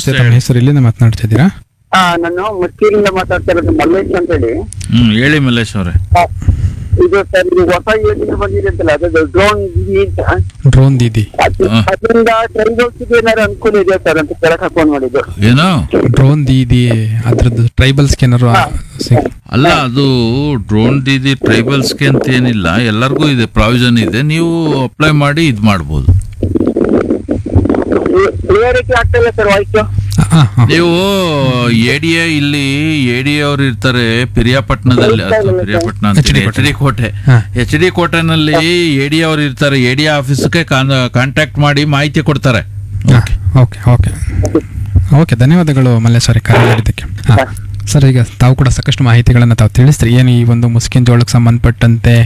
ನಮಸ್ತೆ ತಮ್ಮ ಹೆಸರು ಇಲ್ಲಿಂದ ಮಾತನಾಡ್ತಿದ್ದೀರಾ ಹಾ ನಾನು ಮುಸ್ಕಿರಿಂದ ಮಾತಾಡ್ತಾ ಇರೋದು ಮಲ್ಲೇಶ್ ಅಂತ ಹೇಳಿ ಹ್ಮ್ ಹೇಳಿ ಮಲ್ಲೇಶ್ ಅವರೇ ಆ, ಇದು ಸರ್ ಇದು ಹೊಸ ಯೋಜನೆ ಬಂದಿದೆ ಅಂತಲ್ಲ ಅದು ಡ್ರೋನ್ ಅಂತ ಡ್ರೋನ್ ದೀದಿ ಅದು- ಹಾ. ಅದರಿಂದ ಟ್ರೈಬಲ್ಸ್ ಏನಾದ್ರು ಅನುಕೂಲ ಇದೆ ಸರ್ ಅಂತ ಕೇಳಕ್ ಹಾಕೊಂಡ್ ಮಾಡಿದ್ದು ಏನೋ ಡ್ರೋನ್ ದೀದಿ ಅದ್ರದ್ದು ಟ್ರೈಬಲ್ಸ್ ಏನಾರು ಆ- ಸಿಗ್- ಅಲ್ಲ ಅದು ಡ್ರೋನ್ ದೀದಿ ಟ್ರೈಬಲ್ಸ್ಗೆ ಅಂತ ಏನಿಲ್ಲ ಎಲ್ಲರಿಗೂ ಇದೆ ಪ್ರಾವಿಷನ್ ಇದೆ ನೀವು ಅಪ್ಲೈ ಮಾಡಿ ಇದು ಮಾಡ್ಬೋದು ಕ್ಲಿಯರಿಟಿ ಆಗ್ತಾ ಇಲ್ಲ ಸರ್ ವಾಯ್ಸ್ ಆ, ಆ, ನೀವು ಎಡಿಎ ಇಲ್ಲಿ ಎಡಿ ಅವ್ರು ಇರ್ತಾರೆ ಪಿರಿಯಾಪಟ್ಟಣದಲ್ಲಿ ಅಥವಾ ಪಿರಿಯಾಪಟ್ಟಣ ಅಂತೀನಿ ಎಚ್ ಡಿ ಕೋಟೆ ಹಾ. ಎಚ್ ಡಿ ಕೋಟೆನಲ್ಲಿ ಎಡಿ ಅವ್ರು ಇರ್ತಾರೆ ಎಡಿ ಆಫೀಸ್ಗೆ ಕಾಂಟ್ಯಾಕ್ಟ್ ಮಾಡಿ ಮಾಹಿತಿ ಕೊಡ್ತಾರೆ ಆ, ಓಕೆ ಓಕೆ ಓಕೆ ಧನ್ಯವಾದಗಳು ಮಲ್ಲೇಶ್ವರಿ ಕರೆ ಮಾಡಿದ್ದಕ್ಕೆ ಹಾ. ಸರ್ ಈಗ ತಾವು ಕೂಡ ಸಾಕಷ್ಟು ಮಾಹಿತಿಗಳನ್ನು ತಾವು ತಿಳಿಸ್ರಿ ಏನು ಈ ಒಂದು ಮುಸ್ಕಿನ್ ಜೋಳಕ್ಕೆ ಸಂಬಂಧಪಟ್ಟಂತೆ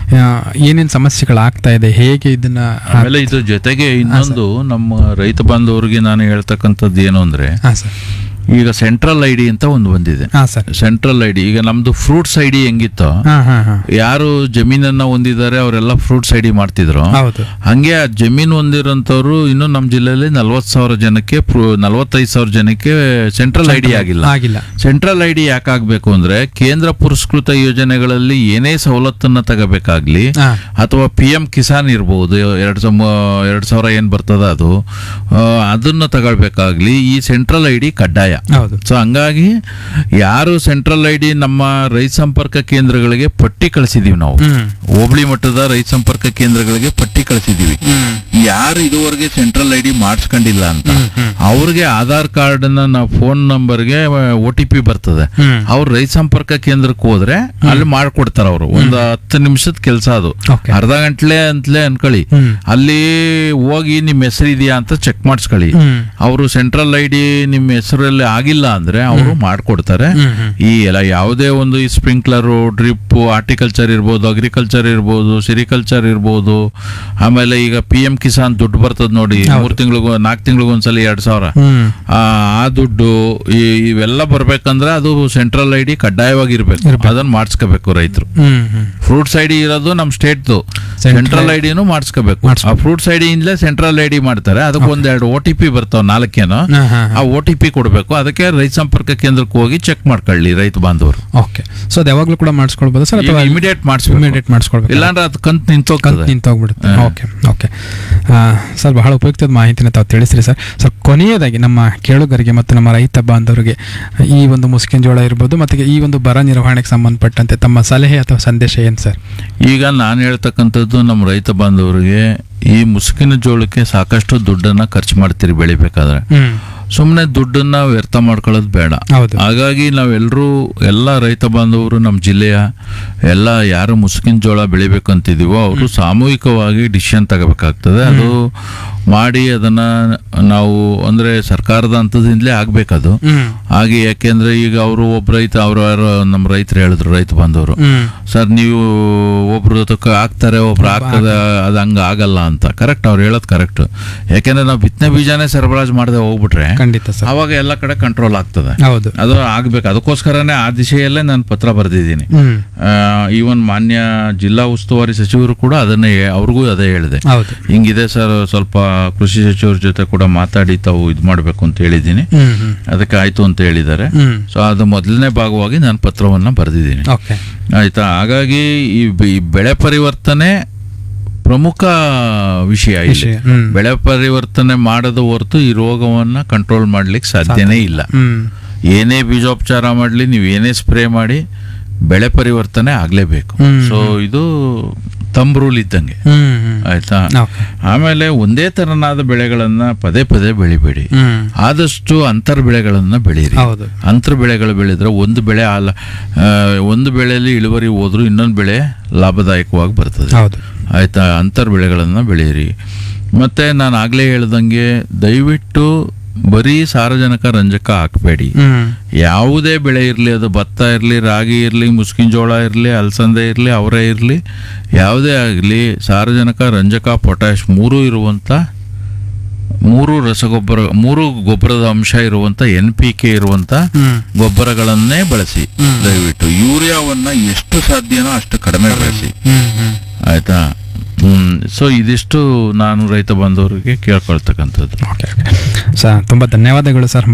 ಏನೇನು ಸಮಸ್ಯೆಗಳಾಗ್ತಾ ಇದೆ ಹೇಗೆ ಇದನ್ನ ಆ- ಆಮೇಲೆ ಇದು ಜೊತೆಗೆ ಇನ್ನೊಂದು ನಮ್ಮ ರೈತ ಬಾಂಧವರಿಗೆ ನಾನು ಹೇಳ್ತಕ್ಕಂಥದ್ದು ಏನು ಅಂದ್ರೆ ಹಾ ಸರ್ ಈಗ ಸೆಂಟ್ರಲ್ ಐ ಡಿ ಅಂತ ಒಂದು ಬಂದಿದೆ ಹಾ ಸರ್ ಸೆಂಟ್ರಲ್ ಐ ಡಿ ಈಗ ನಮ್ದು ಫ್ರೂಟ್ಸ್ ಐ ಡಿ ಹೆಂಗಿತ್ತೋ ಹಾ ಹಾ ಹಾ ಯಾರು ಜಮೀನನ್ನ ಹೊಂದಿದ್ದಾರೆ ಅವರೆಲ್ಲ ಫ್ರೂಟ್ಸ್ ಐ ಡಿ ಮಾಡ್ತಿದ್ರು ಹೌದು ಹಂಗೆ ಆ ಜಮೀನು ಹೊಂದಿರೋಂಥವ್ರು ಇನ್ನು ನಮ್ಮ ಜಿಲ್ಲೆಯಲ್ಲಿ ನಲ್ವತ್ತು ಸಾವಿರ ಜನಕ್ಕೆ ನಲ್ವತ್ತೈದು ಸಾವಿರ ಜನಕ್ಕೆ ಸೆಂಟ್ರಲ್ ಐ ಡಿ ಆಗಿಲ್ಲ ಆಗಿಲ್ಲ ಸೆಂಟ್ರಲ್ ಐ ಡಿ ಯಾಕೆ ಆಗ್ಬೇಕು ಅಂದ್ರೆ ಕೇಂದ್ರ ಪುರಸ್ಕೃತ ಯೋಜನೆಗಳಲ್ಲಿ ಏನೇ ಸವಲತ್ತನ್ನ ತಗೋಬೇಕಾಗ್ಲಿ ಹಾ ಅಥವಾ ಪಿ ಎಂ ಕಿಸಾನ್ ಇರ್ಬೋದು ಎರಡು ಸಮ ಎರಡು ಸಾವಿರ ಏನು ಬರ್ತದ ಅದು ಆ, ಅದನ್ನ ತಗೊಳ್ಬೇಕಾಗ್ಲಿ ಈ ಸೆಂಟ್ರಲ್ ಐ ಡಿ ಕಡ್ಡಾಯ ಹೌದು ಸೊ ಹಂಗಾಗಿ ಯಾರು ಸೆಂಟ್ರಲ್ ಐ ಡಿ ನಮ್ಮ ರೈತ ಸಂಪರ್ಕ ಕೇಂದ್ರಗಳಿಗೆ ಪಟ್ಟಿ ಕಳಿಸಿದೀವಿ ನಾವು ಹ್ಮ್ ಹೋಬಳಿ ಮಟ್ಟದ ರೈತ ಸಂಪರ್ಕ ಕೇಂದ್ರಗಳಿಗೆ ಪಟ್ಟಿ ಕಳಿಸಿದೀವಿ ಹ್ಮ್ ಯಾರು ಇದುವರೆಗೆ ಸೆಂಟ್ರಲ್ ಐ ಡಿ ಮಾಡಿಸ್ಕೊಂಡಿಲ್ಲ ಅಂತ ಹ್ಮ್, ಹ್ಮ್. ಅವ್ರಿಗೆ ಆಧಾರ್ ಕಾರ್ಡ್ ನಾವು ಫೋನ್ ನಂಬರ್ಗೆ ಒ ಟಿ ಪಿ ಬರ್ತದೆ ಹ್ಮ್ ಅವ್ರು ರೈತ ಸಂಪರ್ಕ ಕೇಂದ್ರಕ್ಕೆ ಹೋದ್ರೆ ಅಲ್ಲಿ ಮಾಡ್ಕೊಡ್ತಾರ ಅವರು ಒಂದು ಹತ್ತು ನಿಮಿಷದ ಕೆಲಸ ಅದು Okay. ಅರ್ಧ ಗಂಟ್ಲೆ ಅಂತಲೇ ಅನ್ಕೊಳ್ಳಿ ಹ್ಮ್. ಅಲ್ಲಿ ಹೋಗಿ ನಿಮ್ಮ ಹೆಸರು ಇದೆಯಾ ಅಂತ ಚೆಕ್ ಮಾಡಿಸ್ಕೊಳ್ಳಿ ಹ್ಮ್ ಅವರು ಸೆಂಟ್ರಲ್ ಐ ಡಿ ನಿಮ್ಮ ಹೆಸರಲ್ಲಿ ಆಗಿಲ್ಲ ಅಂದ್ರೆ ಅವರು ಮಾಡ್ಕೊಡ್ತಾರೆ ಹ್ಮ್ ಹ್ಮ್ ಈ ಎಲ್ಲ ಯಾವುದೇ ಒಂದು ಈ ಸ್ಪ್ರಿಂಕ್ಲರು ಡ್ರಿಪ್ ಹಾರ್ಟಿಕಲ್ಚರ್ ಇರ್ಬೋದು ಅಗ್ರಿಕಲ್ಚರ್ ಇರ್ಬೋದು ಸಿರಿಕಲ್ಚರ್ ಇರ್ಬೋದು ಆಮೇಲೆ ಈಗ ಪಿ ಎಂ ಕಿಸಾನ್ ದುಡ್ಡು ಬರ್ತದ ನೋಡಿ ಮೂರ್ ತಿಂಗಳಿಗೂ ನಾಲ್ಕು ತಿಂಗಳಿಗೂ ಒಂದ್ಸಲ ಎರಡ್ ಸಾವಿರ ಹ್ಮ್ ಆ ಆ ದುಡ್ಡು ಈ ಇವೆಲ್ಲ ಬರ್ಬೇಕಂದ್ರೆ ಅದು ಸೆಂಟ್ರಲ್ ಐ ಡಿ ಕಡ್ಡಾಯವಾಗಿರ್ಬೇಕು ಅದನ್ನ ಮಾಡಿಸ್ಕೋಬೇಕು ರೈತರು ಹ್ಮ್ ಹ್ಮ್ ಫ್ರೂಟ್ಸ್ ಐ ಡಿ ಇರೋದು ನಮ್ಮ ಸ್ಟೇಟ್ದು Central- ಸೆಂಟ್ರಲ್ ಐ ಡಿನೂ ಮಾಡಿಸ್ಕೋಬೇಕು ಆ ಫ್ರೂಟ್ಸ್ ಐ ಡಿಯಿಂದಲೇ ಸೆಂಟ್ರಲ್ ಐ ಡಿ ಮಾಡ್ತಾರೆ ಅದಕ್ಕೆ ಒಂದೆರಡು ಓ ಟಿ ಪಿ ಬರ್ತಾವ ನಾಲ್ಕೇನೋ ಹಾ ಹಾ ಆ ಓ ಟಿ ಪಿ ಕೊಡಬೇಕು ಅದಕ್ಕೆ ರೈತ ಸಂಪರ್ಕ ಕೇಂದ್ರಕ್ಕೆ ಹೋಗಿ ಚೆಕ್ ಮಾಡ್ಕೊಳ್ಳಿ ರೈತ ಬಾಂಧವರು ಓಕೆ ಸೊ ಅದು ಯಾವಾಗಲೂ ಕೂಡ ಮಾಡಿಸ್ಕೊಳ್ಬೋದು ಸರ್ ಅಥವಾ ಇಮಿಡಿಯೇಟ್ ಮಾಡಿಸ್ಬೇಕು ಇಮಿಡಿಯೇಟ್ ಮಾಡಿಸ್ಕೊಳ್ಬೇಕು ಇಲ್ಲಾಂದ್ರೆ ಅದು ಕಂತ್ ಕಂತು ನಿಂತೋಗ್ತದೆ ನಿಂತೋಗ್ಬಿಡುತ್ತೆ ಓಕೆ ಓಕೆ ಸರ್ ಬಹಳ ಉಪಯುಕ್ತದ ಮಾಹಿತಿನ ತಾವು ತಿಳಿಸ್ರಿ ಸರ್ ಸರ್ ಕೊನೆಯದಾಗಿ ನಮ್ಮ ಕೇಳುಗರಿಗೆ ಮತ್ತು ನಮ್ಮ ರೈತ ಬಾಂಧವರಿಗೆ ಈ ಒಂದು ಮುಸ್ಕಿನ ಜೋಳ ಇರ್ಬೋದು ಮತ್ತು ಈ ಒಂದು ಬರ ನಿರ್ವಹಣೆಗೆ ಸಂಬಂಧಪಟ್ಟಂತೆ ತಮ್ಮ ಸಲಹೆ ಅಥವಾ ಸಂದೇಶ ಏನು ಸರ್ ಈಗ ನಾನು ಹೇಳ್ತಕ್ಕಂಥದ್ದು ನಮ್ಮ ರೈತ ಬಾಂಧವರಿಗೆ ಈ ಮುಸುಕಿನ ಜೋಳಕ್ಕೆ ಸಾಕಷ್ಟು ದುಡ್ಡನ್ನ ಖರ್ಚು ಮಾಡ್ತೀರಿ ಬೆಳಿಬೇಕಾದ್ರೆ ಹ್ಮ್ ಸುಮ್ಮನೆ ದುಡ್ಡನ್ನ ವ್ಯರ್ಥ ಮಾಡ್ಕೊಳ್ಳೋದು ಬೇಡ ಹೌದು ಹಾಗಾಗಿ ನಾವೆಲ್ಲರೂ ಎಲ್ಲ ರೈತ ಬಾಂಧವರು ನಮ್ಮ ಜಿಲ್ಲೆಯ ಎಲ್ಲ ಯಾರು ಮುಸುಕಿನ ಜೋಳ ಬೆಳಿಬೇಕಂತಿದೀವೋ ಅವರು ಸಾಮೂಹಿಕವಾಗಿ ಡಿಸಿಷನ್ ತಗೋಬೇಕಾಗ್ತದೆ ಅದು ಮಾಡಿ ಅದನ್ನ ನಾವು ಅಂದ್ರೆ ಸರ್ಕಾರದ ಹಂತದಿಂದಲೇ ಆಗ್ಬೇಕದು ಹ್ಮ್ ಹಾಗೆ ಯಾಕೆಂದ್ರೆ ಈಗ ಅವರು ಒಬ್ಬ ರೈತ ಅವ್ರು ಯಾರೋ ನಮ್ಮ ರೈತರು ಹೇಳಿದ್ರು ರೈತ ಬಾಂಧವರು ಹ್ಮ್ ಸರ್ ನೀವು ಒಬ್ರು ಅದಕ್ಕೆ ಹಾಕ್ತಾರೆ ಒಬ್ರು ಹಾಕದ ಅದು ಹಂಗ ಆಗಲ್ಲ ಅಂತ ಕರೆಕ್ಟ್ ಅವ್ರು ಹೇಳೋದು ಕರೆಕ್ಟ್ ಯಾಕೆಂದ್ರೆ ನಾವು ಬಿತ್ತನೆ ಬೀಜನೇ ಸರಬರಾಜು ಮಾಡದೆ ಹೋಗ್ಬಿಟ್ರೆ ಖಂಡಿತ ಸರ್ ಅವಾಗ ಎಲ್ಲ ಕಡೆ ಕಂಟ್ರೋಲ್ ಆಗ್ತದೆ ಹೌದು ಅದು ಆಗ್ಬೇಕು ಅದಕ್ಕೋಸ್ಕರನೇ ಆ ದಿಶೆಯಲ್ಲೇ ನಾನು ಪತ್ರ ಬರೆದಿದ್ದೀನಿ ಹ್ಮ್ ಈವನ್ ಮಾನ್ಯ ಜಿಲ್ಲಾ ಉಸ್ತುವಾರಿ ಸಚಿವರು ಕೂಡ ಅದನ್ನೇ ಹೇ- ಅವ್ರಿಗೂ ಅದೇ ಹೇಳಿದೆ ಹೌದು ಹಿಂಗಿದೆ ಸರ್ ಸ್ವಲ್ಪ ಕೃಷಿ ಸಚಿವರ ಜೊತೆ ಕೂಡ ಮಾತಾಡಿ ತಾವು ಇದು ಮಾಡಬೇಕು ಅಂತ ಹೇಳಿದ್ದೀನಿ ಹ್ಮ್ ಹ್ಮ್ ಅದಕ್ಕೆ ಆಯ್ತು ಅಂತ ಹೇಳಿದ್ದಾರೆ ಹ್ಮ್ ಸೊ ಅದು ಮೊದಲನೇ ಭಾಗವಾಗಿ ನಾನು ಪತ್ರವನ್ನ ಬರೆದಿದ್ದೀನಿ ಓಕೆ ಆಯ್ತಾ ಹಾಗಾಗಿ ಈ ಬೆ- ಈ ಬೆಳೆ ಪರಿವರ್ತನೆ ಪ್ರಮುಖ ವಿಷಯ ಇಲ್ಲಿ ವಿಷಯ, ಹ್ಮ್. ಬೆಳೆ ಪರಿವರ್ತನೆ ಮಾಡದ ಹೊರತು ಈ ರೋಗವನ್ನ ಕಂಟ್ರೋಲ್ ಮಾಡ್ಲಿಕ್ಕೆ ಸಾಧ್ಯನೇ ಇಲ್ಲ ಹ್ಮ್ ಏನೇ ಬೀಜೋಪಚಾರ ಮಾಡಲಿ ನೀವು ಏನೇ ಸ್ಪ್ರೇ ಮಾಡಿ ಬೆಳೆ ಪರಿವರ್ತನೆ ಆಗ್ಲೇಬೇಕು ಹ್ಮ್. ಸೊ ಇದು ತಂಬ್ ರೂಲ್ ಇದ್ದಂಗೆ ಹ್ಮ್ ಹ್ಮ್ ಆಯ್ತಾ ಓಕೆ ಆಮೇಲೆ ಒಂದೇ ತರನಾದ ಬೆಳೆಗಳನ್ನ ಪದೇ ಪದೇ ಬೆಳಿಬೇಡಿ ಹ್ಮ್ ಆದಷ್ಟು ಅಂತರ್ ಬೆಳೆಗಳನ್ನ ಬೆಳೀರಿ ಹೌದು ಅಂತರ ಬೆಳೆಗಳು ಬೆಳೆದ್ರೆ ಒಂದು ಬೆಳೆ ಆಲ ಆ, ಒಂದು ಬೆಳೆಯಲ್ಲಿ ಇಳುವರಿ ಹೋದ್ರು ಇನ್ನೊಂದು ಬೆಳೆ ಲಾಭದಾಯಕವಾಗಿ ಬರ್ತದೆ ಹೌದು ಆಯ್ತಾ ಅಂತರ್ ಬೆಳೆಗಳನ್ನು ಬೆಳೆಯಿರಿ ಮತ್ತೆ ನಾನು ಆಗ್ಲೇ ಹೇಳ್ದಂಗೆ ದಯವಿಟ್ಟು ಬರೀ ಸಾರಜನಕ ರಂಜಕ ಹಾಕಬೇಡಿ ಹ್ಮ್ ಯಾವುದೇ ಬೆಳೆ ಇರಲಿ ಅದು ಭತ್ತ ಇರಲಿ ರಾಗಿ ಇರಲಿ ಮುಸ್ಕಿನ ಜೋಳ ಇರಲಿ ಅಲಸಂದೆ ಇರಲಿ ಅವರೇ ಇರಲಿ ಯಾವುದೇ ಆಗಲಿ ಸಾರಜನಕ ರಂಜಕ ಪೊಟ್ಯಾಶ್ ಮೂರೂ ಇರುವಂಥ ಮೂರು ರಸಗೊಬ್ಬರ ಮೂರು ಗೊಬ್ಬರದ ಅಂಶ ಇರುವಂಥ ಎನ್ ಪಿ ಕೆ ಇರುವಂಥ ಹ್ಮ್ ಗೊಬ್ಬರಗಳನ್ನೇ ಬಳಸಿ ದಯವಿಟ್ಟು ಯೂರಿಯಾವನ್ನ ಎಷ್ಟು ಸಾಧ್ಯನೋ ಅಷ್ಟು ಕಡಿಮೆ ಬಳಸಿ ಹ್ಮ್ ಹ್ಮ್ ಆಯ್ತಾ ಹ್ಮ್ ಸೊ ಇದಿಷ್ಟು ನಾನು ರೈತ ಬಾಂಧವರಿಗೆ ಕೇಳ್ಕೊಳ್ತಕ್ಕಂಥದ್ದು ಓಕೆ ಓಕೆ ಸರ್ ತುಂಬ ಧನ್ಯವಾದಗಳು ಸರ್